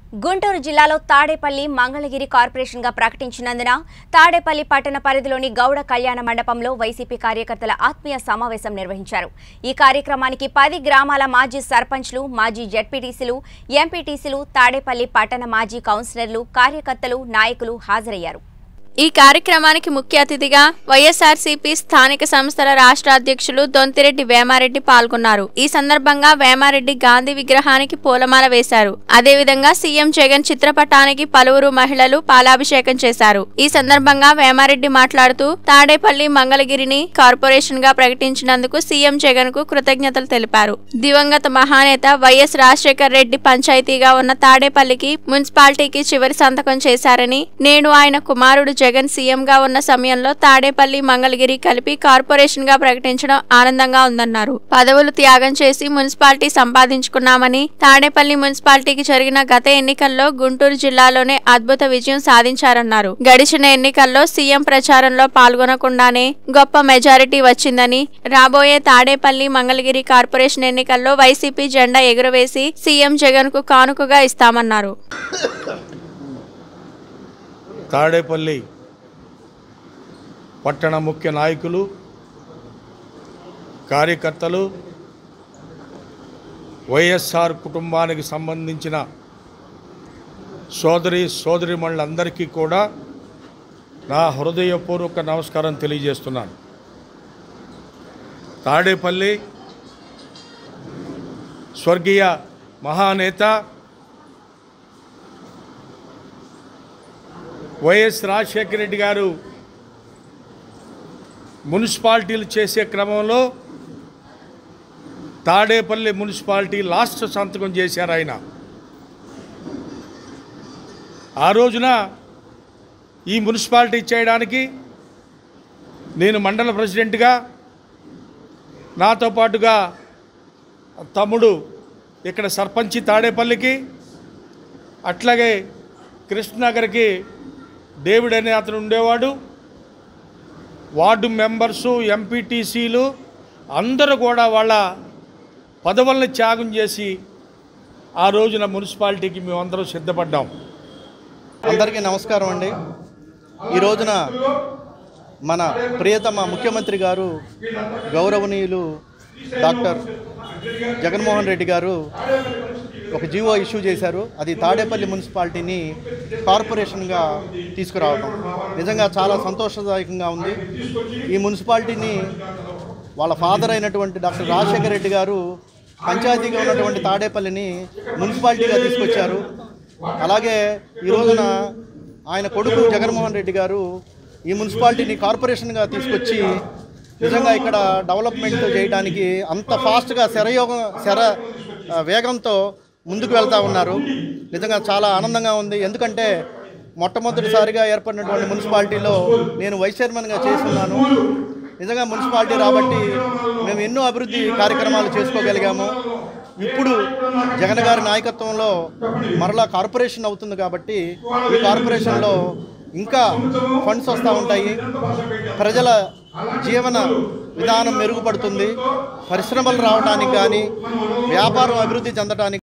గుంటూరు జిల్లాలో తాడేపల్లి మంగళగిరి కార్పొరేషన్ గా ప్రకటించినందున తాడేపల్లి పట్టణ పరిధిలోని గౌడ కళ్యాణ మండపంలో వైసీపీ కార్యకర్తల ఆత్మీయ సమావేశం నిర్వహించారు ఈ కార్యక్రమానికి పది గ్రామాల మాజీ సర్పంచ్లు మాజీ జడ్పీటీసీలు ఎంపీటీసీలు తాడేపల్లి పట్టణ మాజీ కౌన్సిలర్లు కార్యకర్తలు నాయకులు హాజరయ్యారు ఈ కార్యక్రమానికి ముఖ్య అతిథిగా వైఎస్ఆర్సీపీ స్థానిక సంస్థల రాష్ట్ర అధ్యక్షులు దొంతిరెడ్డి వేమారెడ్డి పాల్గొన్నారు ఈ సందర్భంగా వేమారెడ్డి గాంధీ విగ్రహానికి పూలమాల వేశారు అదేవిధంగా సీఎం జగన్ చిత్రపటానికి పలువురు మహిళలు పాలాభిషేకం చేశారు ఈ సందర్భంగా వేమారెడ్డి మాట్లాడుతూ తాడేపల్లి మంగళగిరిని కార్పొరేషన్ గా ప్రకటించినందుకు సీఎం జగన్ కు కృతజ్ఞతలు తెలిపారు దివంగత మహానేత వైఎస్ రాజశేఖర్ రెడ్డి పంచాయతీగా ఉన్న తాడేపల్లికి మున్సిపాలిటీకి చివరి సంతకం చేశారని నేడు ఆయన కుమారుడు జగన్ సీఎం గా ఉన్న సమయంలో తాడేపల్లి మంగళగిరి కలిపి కార్పొరేషన్ గా ప్రకటించడం ఆనందంగా ఉందన్నారు పదవులు త్యాగం చేసి మున్సిపాలిటీ సంపాదించుకున్నామని తాడేపల్లి మున్సిపాలిటీకి జరిగిన గత ఎన్నికల్లో గుంటూరు జిల్లాలోనే అద్భుత విజయం సాధించారన్నారు గడిచిన ఎన్నికల్లో సీఎం ప్రచారంలో పాల్గొనకుండానే గొప్ప మెజారిటీ వచ్చిందని రాబోయే తాడేపల్లి మంగళగిరి కార్పొరేషన్ ఎన్నికల్లో వైసీపీ జెండా ఎగురవేసి సీఎం జగన్ కు కానుకగా ఇస్తామన్నారు తాడేపల్లి పట్టణ ముఖ్య నాయకులు కార్యకర్తలు వైఎస్ఆర్ కుటుంబానికి సంబంధించిన సోదరి సోదరిమణులందరికీ కూడా నా హృదయపూర్వక నమస్కారం తెలియజేస్తున్నాను తాడేపల్లి స్వర్గీయ మహానేత వైఎస్ రాజశేఖర రెడ్డి గారు మున్సిపాలిటీలు చేసే క్రమంలో తాడేపల్లి మున్సిపాలిటీ లాస్ట్ సంతకం చేశారు ఆయన ఆ రోజున ఈ మున్సిపాలిటీ చేయడానికి నేను మండల ప్రెసిడెంట్గా నాతో పాటుగా తమ్ముడు ఇక్కడ సర్పంచి తాడేపల్లికి అట్లాగే కృష్ణనగర్కి డేవిడ్ అనే అతను ఉండేవాడు వార్డు మెంబర్సు ఎంపీటీసీలు అందరూ కూడా వాళ్ళ పదవుల్ని త్యాగం చేసి ఆ రోజున మున్సిపాలిటీకి మేమందరం సిద్ధపడ్డాం అందరికీ నమస్కారం అండి ఈ రోజున మన ప్రియతమ ముఖ్యమంత్రి గారు గౌరవనీయులు డాక్టర్ జగన్మోహన్ రెడ్డి గారు ఒక జీవో ఇష్యూ చేశారు అది తాడేపల్లి మున్సిపాలిటీని కార్పొరేషన్గా తీసుకురావడం నిజంగా చాలా సంతోషదాయకంగా ఉంది ఈ మున్సిపాలిటీని వాళ్ళ ఫాదర్ అయినటువంటి డాక్టర్ రాజశేఖర రెడ్డి గారు పంచాయతీగా ఉన్నటువంటి తాడేపల్లిని మున్సిపాలిటీగా తీసుకొచ్చారు అలాగే ఈ రోజున ఆయన కొడుకు జగన్మోహన్ రెడ్డి గారు ఈ మున్సిపాలిటీని కార్పొరేషన్గా తీసుకొచ్చి నిజంగా ఇక్కడ డెవలప్మెంట్ చేయడానికి అంత ఫాస్ట్గా శరయోగం శర ఆ, వేగంతో ముందుకు వెళ్తూ ఉన్నారు నిజంగా చాలా ఆనందంగా ఉంది ఎందుకంటే మొట్టమొదటిసారిగా ఏర్పడినటువంటి మున్సిపాలిటీలో నేను వైస్ చైర్మన్గా చేస్తున్నాను నిజంగా మున్సిపాలిటీ రాబట్టి మేము ఎన్నో అభివృద్ధి కార్యక్రమాలు చేసుకోగలిగాము ఇప్పుడు జగన్ గారి నాయకత్వంలో మరలా కార్పొరేషన్ అవుతుంది కాబట్టి ఈ కార్పొరేషన్లో ఇంకా ఫండ్స్ వస్తూ ఉంటాయి ప్రజల జీవన విధానం మెరుగుపడుతుంది పరిశ్రమలు రావడానికి కానీ వ్యాపారం అభివృద్ధి చెందడానికి